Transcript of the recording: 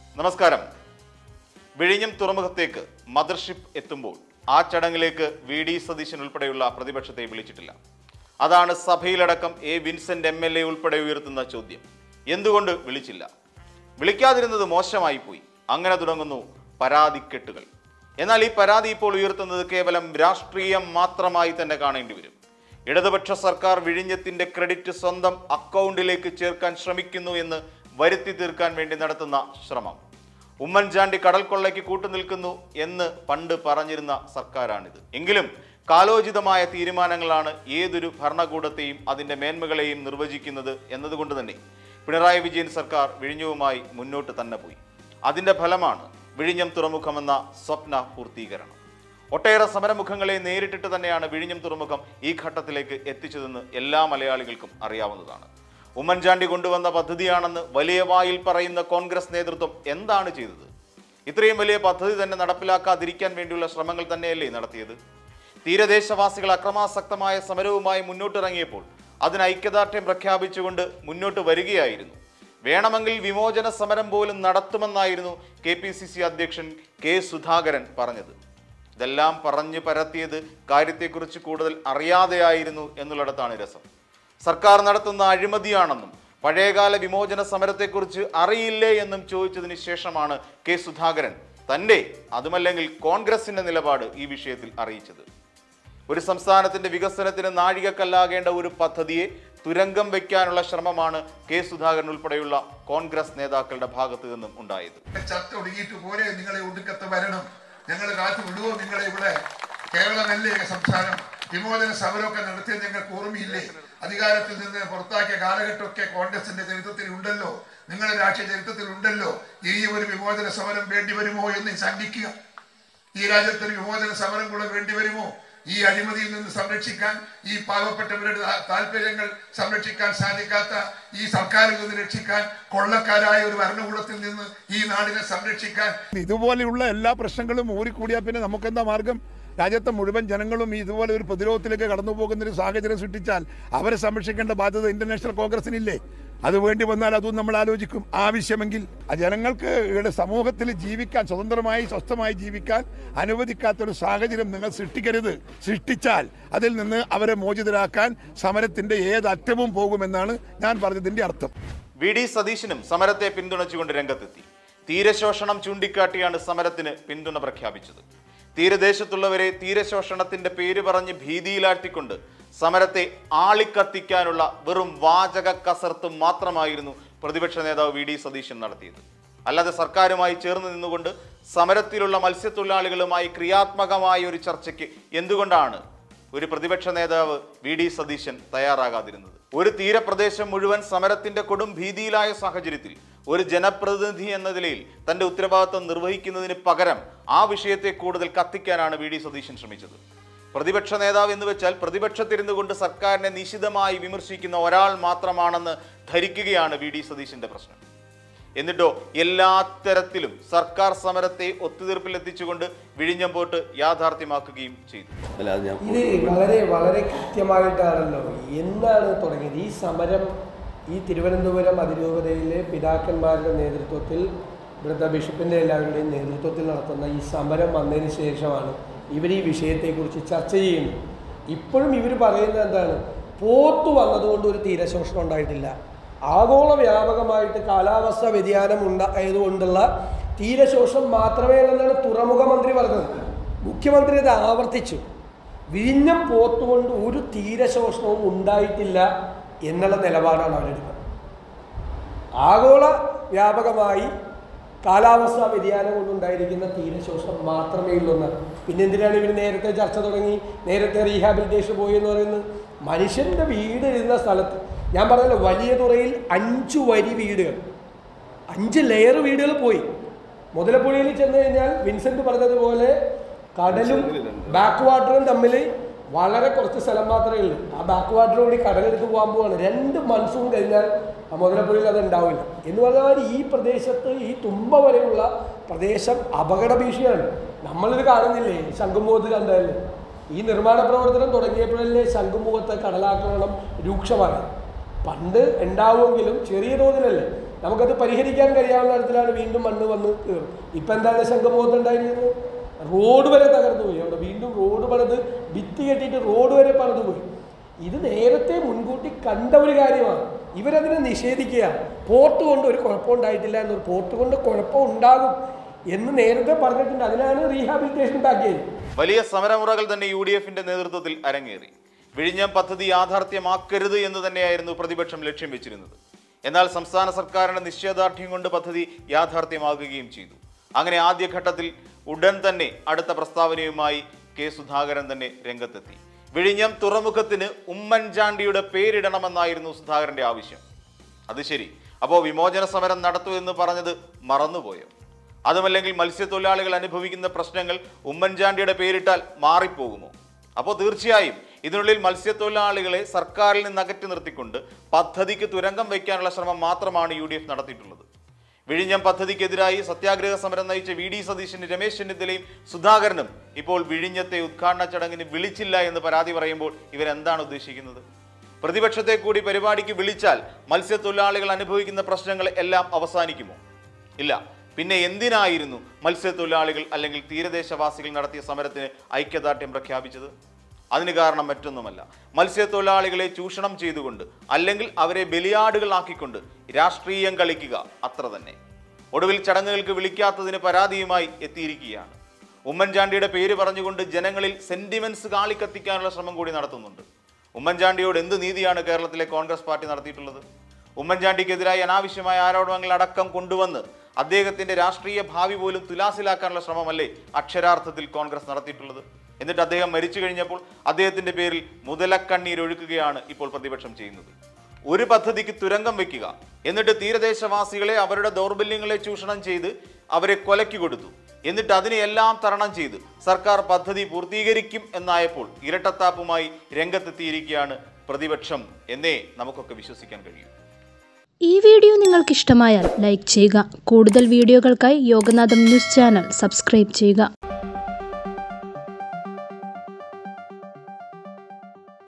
നമസ്കാരം വിഴിഞ്ഞം തുറമുഖത്തേക്ക് മദർഷിപ്പ് എത്തുമ്പോൾ ആ ചടങ്ങിലേക്ക് വി ഡി സതീശൻ ഉൾപ്പെടെയുള്ള പ്രതിപക്ഷത്തെ വിളിച്ചിട്ടില്ല അതാണ് സഭയിലടക്കം A Vincent M L A ഉൾപ്പെടെ ഉയർത്തുന്ന ചോദ്യം എന്തുകൊണ്ട് വിളിച്ചില്ല വിളിക്കാതിരുന്നത് മോശമായി പോയി അങ്ങനെ തുടങ്ങുന്നു പരാതിക്കെട്ടുകൾ എന്നാൽ ഈ പരാതി ഇപ്പോൾ ഉയർത്തുന്നത് കേവലം രാഷ്ട്രീയം മാത്രമായി തന്നെ കാണേണ്ടി വരും ഇടതുപക്ഷ സർക്കാർ വിഴിഞ്ഞത്തിന്റെ ക്രെഡിറ്റ് സ്വന്തം അക്കൗണ്ടിലേക്ക് ചേർക്കാൻ ശ്രമിക്കുന്നു എന്ന് വരുത്തി തീർക്കാൻ വേണ്ടി നടത്തുന്ന ശ്രമം ഉമ്മൻചാണ്ടി കടൽ കൊള്ളയ്ക്ക് കൂട്ടുനിൽക്കുന്നു എന്ന് പണ്ട് പറഞ്ഞിരുന്ന സർക്കാരാണിത് എങ്കിലും കാലോചിതമായ തീരുമാനങ്ങളാണ് ഏതൊരു ഭരണകൂടത്തെയും അതിന്റെ മേന്മകളെയും നിർവചിക്കുന്നത് എന്നതുകൊണ്ട് തന്നെ പിണറായി വിജയൻ സർക്കാർ വിഴിഞ്ഞവുമായി മുന്നോട്ട് തന്നെ പോയി അതിന്റെ ഫലമാണ് വിഴിഞ്ഞം തുറമുഖമെന്ന സ്വപ്ന പൂർത്തീകരണം ഒട്ടേറെ സമരമുഖങ്ങളെ നേരിട്ടിട്ട് തന്നെയാണ് വിഴിഞ്ഞം തുറമുഖം ഈ ഘട്ടത്തിലേക്ക് എത്തിച്ചതെന്ന് എല്ലാ മലയാളികൾക്കും അറിയാവുന്നതാണ് ഉമ്മൻചാണ്ടി കൊണ്ടുവന്ന പദ്ധതിയാണെന്ന് വലിയ വായിൽ പറയുന്ന കോൺഗ്രസ് നേതൃത്വം എന്താണ് ചെയ്തത് ഇത്രയും വലിയ പദ്ധതി തന്നെ നടപ്പിലാക്കാതിരിക്കാൻ വേണ്ടിയുള്ള ശ്രമങ്ങൾ തന്നെയല്ലേ നടത്തിയത് തീരദേശവാസികൾ അക്രമാസക്തമായ സമരവുമായി മുന്നോട്ടിറങ്ങിയപ്പോൾ അതിന് ഐക്യദാർഢ്യം പ്രഖ്യാപിച്ചുകൊണ്ട് മുന്നോട്ട് വരികയായിരുന്നു വേണമെങ്കിൽ വിമോചന സമരം പോലും നടത്തുമെന്നായിരുന്നു കെ പി സി സി അധ്യക്ഷൻ കെ സുധാകരൻ പറഞ്ഞത് ഇതെല്ലാം പറഞ്ഞു പരത്തിയത് കാര്യത്തെക്കുറിച്ച് കൂടുതൽ അറിയാതെയായിരുന്നു എന്നുള്ളിടത്താണ് രസം സർക്കാർ നടത്തുന്ന അഴിമതിയാണെന്നും പഴയകാല വിമോചന സമരത്തെക്കുറിച്ച് അറിയില്ലേ എന്നും ചോദിച്ചതിന് ശേഷമാണ് കെ സുധാകരൻ തന്റെ അതുമല്ലെങ്കിൽ കോൺഗ്രസിന്റെ നിലപാട് ഈ വിഷയത്തിൽ അറിയിച്ചത് ഒരു സംസ്ഥാനത്തിന്റെ വികസനത്തിന് നാഴികക്കല്ലാകേണ്ട ഒരു പദ്ധതിയെ തുരങ്കം വയ്ക്കാനുള്ള ശ്രമമാണ് കെ സുധാകരൻ ഉൾപ്പെടെയുള്ള കോൺഗ്രസ് നേതാക്കളുടെ ഭാഗത്തു നിന്നും ഉണ്ടായത് ചത്ത ഒടുങ്ങിയിട്ട് പോരെ നിങ്ങളെ ഒടുക്കത്ത് വരണം ഞങ്ങൾ കാത്തു വിടുവോ നിങ്ങളെ ഇവിടെ കേരളമല്ലേ സംസ്ഥാനം വിമോചന സമരമൊക്കെ നടത്തിയത് ഞങ്ങൾക്ക് ഓർമ്മയില്ലേ അധികാരത്തിൽ നിന്ന് പുറത്താക്കിയ കാലഘട്ടമൊക്കെ കോൺഗ്രസിന്റെ ചരിത്രത്തിൽ ഉണ്ടല്ലോ നിങ്ങളുടെ രാഷ്ട്രീയ ചരിത്രത്തിൽ ഉണ്ടല്ലോ ഇനി ഒരു വിമോചന സമരം വേണ്ടി വരുമോ എന്ന് ശങ്കിക്കുക ഈ രാജ്യത്ത് ഒരു വിമോചന സമരം കൂടെ വേണ്ടി വരുമോ ഈ അഴിമതിയിൽ നിന്ന് സംരക്ഷിക്കാൻ ഈ പാവപ്പെട്ടവരുടെ താ- താല്പര്യങ്ങൾ സംരക്ഷിക്കാൻ സാധിക്കാത്ത ഈ സർക്കാരിൽ നിന്ന് രക്ഷിക്കാൻ കൊള്ളക്കാരായ ഒരു ഭരണകൂടത്തിൽ നിന്ന് ഈ നാടിനെ സംരക്ഷിക്കാൻ ഇതുപോലെയുള്ള എല്ലാ പ്രശ്നങ്ങളും ഊറിക്കൂടിയാൽ പിന്നെ നമുക്കെന്താ മാർഗം രാജ്യത്തെ മുഴുവൻ ജനങ്ങളും ഇതുപോലെ ഒരു പ്രതിരോധത്തിലേക്ക് കടന്നു പോകുന്ന ഒരു സാഹചര്യം സൃഷ്ടിച്ചാൽ അവരെ സംരക്ഷിക്കേണ്ട ബാധ്യത ഇന്റർനാഷണൽ കോൺഗ്രസിനില്ലേ അത് വേണ്ടി വന്നാൽ അതും നമ്മൾ ആലോചിക്കും ആവശ്യമെങ്കിൽ ആ ജനങ്ങൾക്ക് ഇവിടെ സമൂഹത്തിൽ ജീവിക്കാൻ സ്വതന്ത്രമായി സ്വസ്ഥമായി ജീവിക്കാൻ അനുവദിക്കാത്തൊരു സാഹചര്യം നിങ്ങൾ സൃഷ്ടിക്കരുത് സൃഷ്ടിച്ചാൽ അതിൽ നിന്ന് അവരെ മോചിതരാക്കാൻ സമരത്തിന്റെ ഏത് അറ്റവും പോകുമെന്നാണ് ഞാൻ പറഞ്ഞതിന്റെ അർത്ഥം വി ഡി സതീശനും സമരത്തെ പിന്തുണച്ചുകൊണ്ട് രംഗത്തെത്തി തീരശോഷണം ചൂണ്ടിക്കാട്ടിയാണ് സമരത്തിന് പിന്തുണ പ്രഖ്യാപിച്ചത് തീരദേശത്തുള്ളവരെ തീരശോഷണത്തിന്റെ പേര് പറഞ്ഞ് ഭീതിയിലാഴ്ത്തിക്കൊണ്ട് സമരത്തെ ആളിക്കത്തിക്കാനുള്ള വെറും വാചക കസർത്ത് മാത്രമായിരുന്നു പ്രതിപക്ഷ നേതാവ് വി ഡി സതീശൻ നടത്തിയത് അല്ലാതെ സർക്കാരുമായി ചേർന്ന് നിന്നുകൊണ്ട് സമരത്തിലുള്ള മത്സ്യത്തൊഴിലാളികളുമായി ക്രിയാത്മകമായ ഒരു ചർച്ചയ്ക്ക് എന്തുകൊണ്ടാണ് ഒരു പ്രതിപക്ഷ നേതാവ് വി ഡി സതീശൻ തയ്യാറാകാതിരുന്നത് ഒരു തീരപ്രദേശം മുഴുവൻ സമരത്തിന്റെ കൊടും ഭീതിയിലായ സാഹചര്യത്തിൽ ഒരു ജനപ്രതിനിധി എന്ന നിലയിൽ തന്റെ ഉത്തരവാദിത്വം നിർവഹിക്കുന്നതിന് പകരം ആ വിഷയത്തെ കൂടുതൽ കത്തിക്കാനാണ് വി ഡി സതീശൻ ശ്രമിച്ചത് പ്രതിപക്ഷ നേതാവ് എന്ന് വെച്ചാൽ പ്രതിപക്ഷത്തിരുന്നു കൊണ്ട് സർക്കാരിനെ നിശിതമായി വിമർശിക്കുന്ന ഒരാൾ മാത്രമാണെന്ന് ധരിക്കുകയാണ് വി ഡി സതീശന്റെ പ്രശ്നം എന്നിട്ടോ എല്ലാ തരത്തിലും സർക്കാർ സമരത്തെ ഒത്തുതീർപ്പിലെത്തിച്ചുകൊണ്ട് വിഴിഞ്ഞം പോട്ട് യാഥാർത്ഥ്യമാക്കുകയും ചെയ്തു അല്ലാതെ ഞാൻ ഇത് വളരെ വളരെ കൃത്യമായിട്ടാണല്ലോ എന്നാണ് തുടങ്ങിയത് ഈ സമരം ഈ തിരുവനന്തപുരം അതിരൂപതയിലെ പിതാക്കന്മാരുടെ നേതൃത്വത്തിൽ ഇവിടുത്തെ ബിഷപ്പിൻ്റെ എല്ലാവരുടെയും നേതൃത്വത്തിൽ നടത്തുന്ന ഈ സമരം വന്നതിന് ശേഷമാണ് ഇവർ ഈ വിഷയത്തെക്കുറിച്ച് ചർച്ച ചെയ്യുന്നത് ഇപ്പോഴും ഇവർ പറയുന്നത് എന്താണ് പോത്ത് വന്നതുകൊണ്ട് ഒരു തീരശോഷണം ഉണ്ടായിട്ടില്ല ആഗോള വ്യാപകമായിട്ട് കാലാവസ്ഥ വ്യതിയാനം ഉണ്ടായതുകൊണ്ടുള്ള തീരശോഷണം മാത്രമേ ഉള്ളെന്നാണ് തുറമുഖ മന്ത്രി പറഞ്ഞത് മുഖ്യമന്ത്രി അത് ആവർത്തിച്ചു വിഴിഞ്ഞം പോത്തുകൊണ്ട് ഒരു തീരശോഷണവും ഉണ്ടായിട്ടില്ല എന്നുള്ള നിലപാടാണ് അവരെടുക്കുന്നത് ആഗോള വ്യാപകമായി കാലാവസ്ഥാ വ്യതിയാനം കൊണ്ടുണ്ടായിരിക്കുന്ന തീരശോഷണം മാത്രമേ ഉള്ളൂ പിന്നെ എന്തിനാണ് ഇവർ നേരത്തെ ചർച്ച തുടങ്ങി നേരത്തെ റീഹാബിലിറ്റേഷൻ പോയി എന്ന് പറയുന്നത് മനുഷ്യൻ്റെ വീട് ഇരുന്ന സ്ഥലത്ത് ഞാൻ പറഞ്ഞല്ലോ വലിയ തുറയിൽ അഞ്ചു വരി വീടുകൾ അഞ്ച് ലെയർ വീടുകൾ പോയി മുതലപ്പുഴയിൽ ചെന്ന് കഴിഞ്ഞാൽ വിൻസെന്റ് പറഞ്ഞതുപോലെ കടലും ബാക്ക് വാട്ടറും തമ്മിൽ വളരെ കുറച്ച് സ്ഥലം മാത്രമേ ഉള്ളൂ ആ ബാക്ക് വാട്ടർ കൂടി കടലെടുത്ത് പോകാൻ പോവാണ് രണ്ട് മൺസൂൺ കഴിഞ്ഞാൽ ആ മുതലപ്പുഴയിൽ അത് ഉണ്ടാവില്ല എന്ന് പറഞ്ഞാൽ ഈ പ്രദേശത്ത് ഈ തുമ്പ വരെയുള്ള പ്രദേശം അപകട ഭീഷണിയാണ് നമ്മളിത് കാണുന്നില്ലേ ശംഖുമുഖത്ത് കണ്ടതല്ലേ ഈ നിർമ്മാണ പ്രവർത്തനം തുടങ്ങിയപ്പോഴല്ലേ ശംഖുമുഖത്തെ കടലാക്രമണം രൂക്ഷമായി പണ്ട് ഉണ്ടാവുമെങ്കിലും ചെറിയ തോതിലല്ലേ നമുക്കത് പരിഹരിക്കാൻ കഴിയാവുന്ന തരത്തിലാണ് വീണ്ടും മണ്ണ് വന്ന് കയറും ഇപ്പം എന്താണ് ശംഖുമുഖത്തുണ്ടായിരുന്നത് റോഡ് വരെ തകർന്നു പോയി അവിടെ വീണ്ടും റോഡ് പണിത് ഭിത്തി കെട്ടിയിട്ട് റോഡ് വരെ പണിതു പോയി ഇത് നേരത്തെ മുൻകൂട്ടി കണ്ട ഒരു കാര്യമാണ് ഇവരതിനെ നിഷേധിക്കുകയാണ് പോർട്ട് കൊണ്ട് ഒരു കുഴപ്പമുണ്ടായിട്ടില്ല എന്നൊരു പോർട്ട് കൊണ്ട് കുഴപ്പം ഉണ്ടാകും എന്ന് നേരത്തെ പറഞ്ഞിട്ടുണ്ട് അതിനാണ് റീഹാബിലിറ്റേഷൻ പാക്കേജ് വലിയ സമരമുറകൾ തന്നെ യു ഡി എഫിന്റെ നേതൃത്വത്തിൽ അരങ്ങേറി വിഴിഞ്ഞം പദ്ധതി യാഥാർത്ഥ്യമാക്കരുത് എന്ന് തന്നെയായിരുന്നു പ്രതിപക്ഷം ലക്ഷ്യം വെച്ചിരുന്നത് എന്നാൽ സംസ്ഥാന സർക്കാരിന്റെ നിശ്ചയദാർഢ്യം കൊണ്ട് പദ്ധതി യാഥാർത്ഥ്യമാകുകയും ചെയ്തു അങ്ങനെ ആദ്യഘട്ടത്തിൽ ഉടൻ തന്നെ അടുത്ത പ്രസ്താവനയുമായി കെ സുധാകരൻ തന്നെ രംഗത്തെത്തി വിഴിഞ്ഞം തുറമുഖത്തിന് ഉമ്മൻചാണ്ടിയുടെ പേരിടണമെന്നായിരുന്നു സുധാകരന്റെ ആവശ്യം അത് ശരി അപ്പോൾ വിമോചന സമരം നടത്തൂ എന്ന് പറഞ്ഞത് മറന്നുപോയോ അതുമല്ലെങ്കിൽ മത്സ്യത്തൊഴിലാളികൾ അനുഭവിക്കുന്ന പ്രശ്നങ്ങൾ ഉമ്മൻചാണ്ടിയുടെ പേരിട്ടാൽ മാറിപ്പോകുമോ അപ്പോൾ തീർച്ചയായും ഇതിനുള്ളിൽ മത്സ്യത്തൊഴിലാളികളെ സർക്കാരിൽ നിന്ന് അകറ്റി നിർത്തിക്കൊണ്ട് പദ്ധതിക്ക് തുരങ്കം വയ്ക്കാനുള്ള ശ്രമം മാത്രമാണ് യു ഡി എഫ് നടത്തിയിട്ടുള്ളത് വിഴിഞ്ഞം പദ്ധതിക്കെതിരായി സത്യാഗ്രഹ സമരം നയിച്ച വി ഡി സതീശന് രമേശ് ചെന്നിത്തലയും സുധാകരനും ഇപ്പോൾ വിഴിഞ്ഞത്തെ ഉദ്ഘാടന ചടങ്ങിന് വിളിച്ചില്ല എന്ന് പരാതി പറയുമ്പോൾ ഇവരെന്താണ് ഉദ്ദേശിക്കുന്നത് പ്രതിപക്ഷത്തെ കൂടി പരിപാടിക്ക് വിളിച്ചാൽ മത്സ്യത്തൊഴിലാളികൾ അനുഭവിക്കുന്ന പ്രശ്നങ്ങൾ എല്ലാം അവസാനിക്കുമോ ഇല്ല പിന്നെ എന്തിനായിരുന്നു മത്സ്യത്തൊഴിലാളികൾ അല്ലെങ്കിൽ തീരദേശവാസികൾ നടത്തിയ സമരത്തിന് ഐക്യദാർഢ്യം പ്രഖ്യാപിച്ചത് അതിന് കാരണം മറ്റൊന്നുമല്ല മത്സ്യത്തൊഴിലാളികളെ ചൂഷണം ചെയ്തുകൊണ്ട് അല്ലെങ്കിൽ അവരെ ബലിയാടുകളാക്കിക്കൊണ്ട് രാഷ്ട്രീയം കളിക്കുക അത്ര തന്നെ ഒടുവിൽ ചടങ്ങുകൾക്ക് വിളിക്കാത്തതിന് പരാതിയുമായി എത്തിയിരിക്കുകയാണ് ഉമ്മൻചാണ്ടിയുടെ പേര് പറഞ്ഞുകൊണ്ട് ജനങ്ങളിൽ സെന്റിമെന്റ്സ് കാളിക്കത്തിക്കാനുള്ള ശ്രമം കൂടി നടത്തുന്നുണ്ട് ഉമ്മൻചാണ്ടിയോട് എന്ത് നീതിയാണ് കേരളത്തിലെ കോൺഗ്രസ് പാർട്ടി നടത്തിയിട്ടുള്ളത് ഉമ്മൻചാണ്ടിക്കെതിരായി അനാവശ്യമായ ആരോപണങ്ങൾ അടക്കം കൊണ്ടുവന്ന് അദ്ദേഹത്തിന്റെ രാഷ്ട്രീയ ഭാവി പോലും തുലാസിലാക്കാനുള്ള ശ്രമമല്ലേ അക്ഷരാർത്ഥത്തിൽ കോൺഗ്രസ് നടത്തിയിട്ടുള്ളത് എന്നിട്ട് അദ്ദേഹം മരിച്ചു കഴിഞ്ഞപ്പോൾ അദ്ദേഹത്തിന്റെ പേരിൽ മുതലക്കണ്ണീരൊഴുക്കുകയാണ് ഇപ്പോൾ പ്രതിപക്ഷം ചെയ്യുന്നത് ഒരു പദ്ധതിക്ക് തുരങ്കം വെക്കുക എന്നിട്ട് തീരദേശവാസികളെ അവരുടെ ദൗർബല്യങ്ങളെ ചൂഷണം ചെയ്ത് അവരെ കൊലയ്ക്ക് കൊടുത്തു എന്നിട്ട് അതിനെയെല്ലാം തരണം ചെയ്ത് സർക്കാർ പദ്ധതി പൂർത്തീകരിക്കും എന്നായപ്പോൾ ഇരട്ടത്താപ്പുമായി രംഗത്തെത്തിയിരിക്കുകയാണ് പ്രതിപക്ഷം എന്നേ നമുക്കൊക്കെ വിശ്വസിക്കാൻ കഴിയും ഈ വീഡിയോ നിങ്ങൾക്ക് ഇഷ്ടമായാൽ ലൈക്ക് ചെയ്യുക കൂടുതൽ വീഡിയോകൾക്കായി യോഗനാഥം ന്യൂസ് ചാനൽ സബ്സ്ക്രൈബ് ചെയ്യുക